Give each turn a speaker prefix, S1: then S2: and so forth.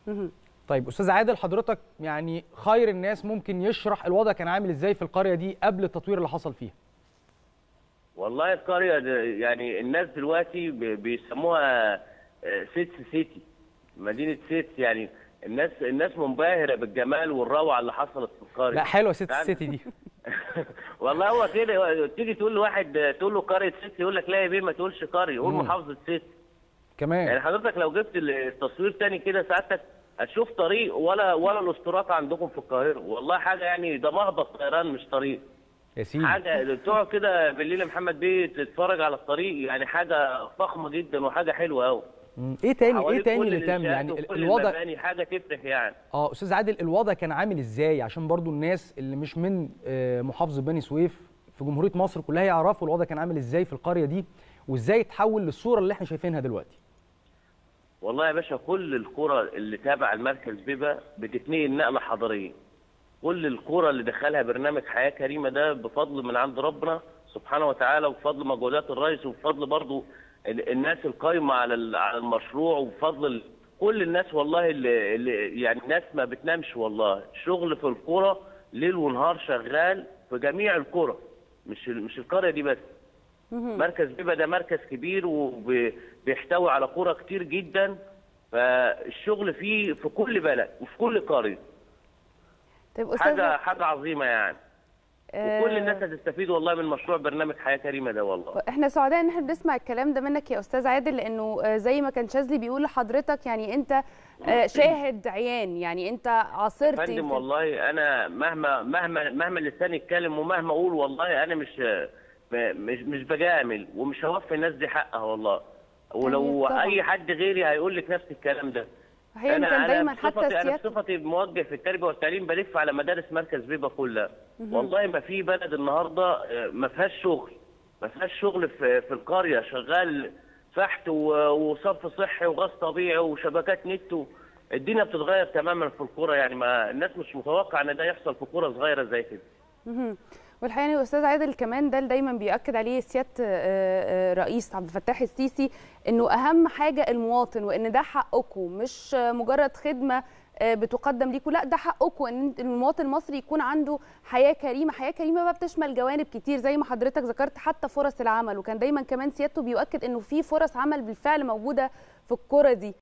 S1: مهم.
S2: طيب استاذ عادل حضرتك يعني خير الناس ممكن يشرح الوضع كان عامل ازاي في القريه دي قبل التطوير اللي حصل فيها
S3: والله القرية ده يعني الناس دلوقتي ب- بيسموها آه، سيتس سيتي مدينة سيتس يعني الناس الناس منبهرة بالجمال والروعة اللي حصلت في القرية
S2: لا حلوه ست
S3: يعني-
S2: السيتي دي
S3: والله هو كده هو- تيجي تقول لواحد تقول له قرية سيتس يقول لك لا يا بيه ما تقولش قرية قول
S2: مم.
S3: محافظة سيتس يعني
S2: كمان
S3: حضرتك لو جبت التصوير تاني كده سعادتك هتشوف طريق ولا ولا الاسطورات عندكم في القاهرة والله حاجة يعني ده مهبط طيران مش طريق
S2: يا سيدي
S3: حاجه تقعد كده بالليل يا محمد بيه تتفرج على الطريق يعني حاجه فخمه جدا وحاجه حلوه قوي
S2: مم. ايه تاني ايه تاني اللي تم يعني ال- الوضع
S3: المباني حاجه تفرح يعني
S2: اه استاذ عادل الوضع كان عامل ازاي عشان برضو الناس اللي مش من آه، محافظه بني سويف في جمهوريه مصر كلها يعرفوا الوضع كان عامل ازاي في القريه دي وازاي اتحول للصوره اللي احنا شايفينها دلوقتي
S3: والله يا باشا كل القرى اللي تابع المركز بيبا بتتنقل نقله حضاريه كل القرى اللي دخلها برنامج حياه كريمه ده بفضل من عند ربنا سبحانه وتعالى وبفضل مجهودات الرئيس وبفضل برضو ال- الناس القايمه على ال- على المشروع وبفضل ال- كل الناس والله اللي, اللي يعني الناس ما بتنامش والله شغل في القرى ليل ونهار شغال في جميع القرى مش ال- مش القريه دي بس مركز بيبا ده مركز كبير وبيحتوي على قرى كتير جدا فالشغل فيه في كل بلد وفي كل قريه
S1: طيب
S3: حاجه
S1: استاذ
S3: حاجه عظيمه يعني وكل الناس هتستفيد والله من مشروع برنامج حياه كريمه ده والله
S1: احنا سعداء ان احنا بنسمع الكلام ده منك يا استاذ عادل لانه آه، زي ما كان شاذلي بيقول لحضرتك يعني انت آه، شاهد عيان يعني انت عاصرت
S3: فندم
S1: يمكن-
S3: والله انا مهما مهما مهما اللسان يتكلم ومهما اقول والله انا مش مش مش بجامل ومش هوفي الناس دي حقها والله ولو
S1: طبعاً.
S3: اي حد غيري هيقول لك نفس الكلام ده
S1: هي يمكن دايما حتى
S3: بصفتي انا
S1: سيادتك
S3: بصفتي موجه في التربيه والتعليم بلف على مدارس مركز بيبا كلها والله ما في بلد النهارده آه، ما فيهاش شغل ما فيهاش شغل في في القريه شغال فحت و- وصرف صحي وغاز طبيعي وشبكات نت و- الدنيا بتتغير تماما في القرى يعني ما الناس مش متوقع ان ده يحصل في قرى صغيره زي كده
S1: مهم. والحقيقه يا استاذ عادل كمان ده اللي دايما بياكد عليه سياده آه، آه، رئيس عبد الفتاح السيسي انه اهم حاجه المواطن وان ده حقكم مش آه، مجرد خدمه آه، بتقدم ليكم لا ده حقكم ان المواطن المصري يكون عنده حياه كريمه حياه كريمه بقى بتشمل جوانب كتير زي ما حضرتك ذكرت حتى فرص العمل وكان دايما كمان سيادته بيؤكد انه في فرص عمل بالفعل موجوده في القرى دي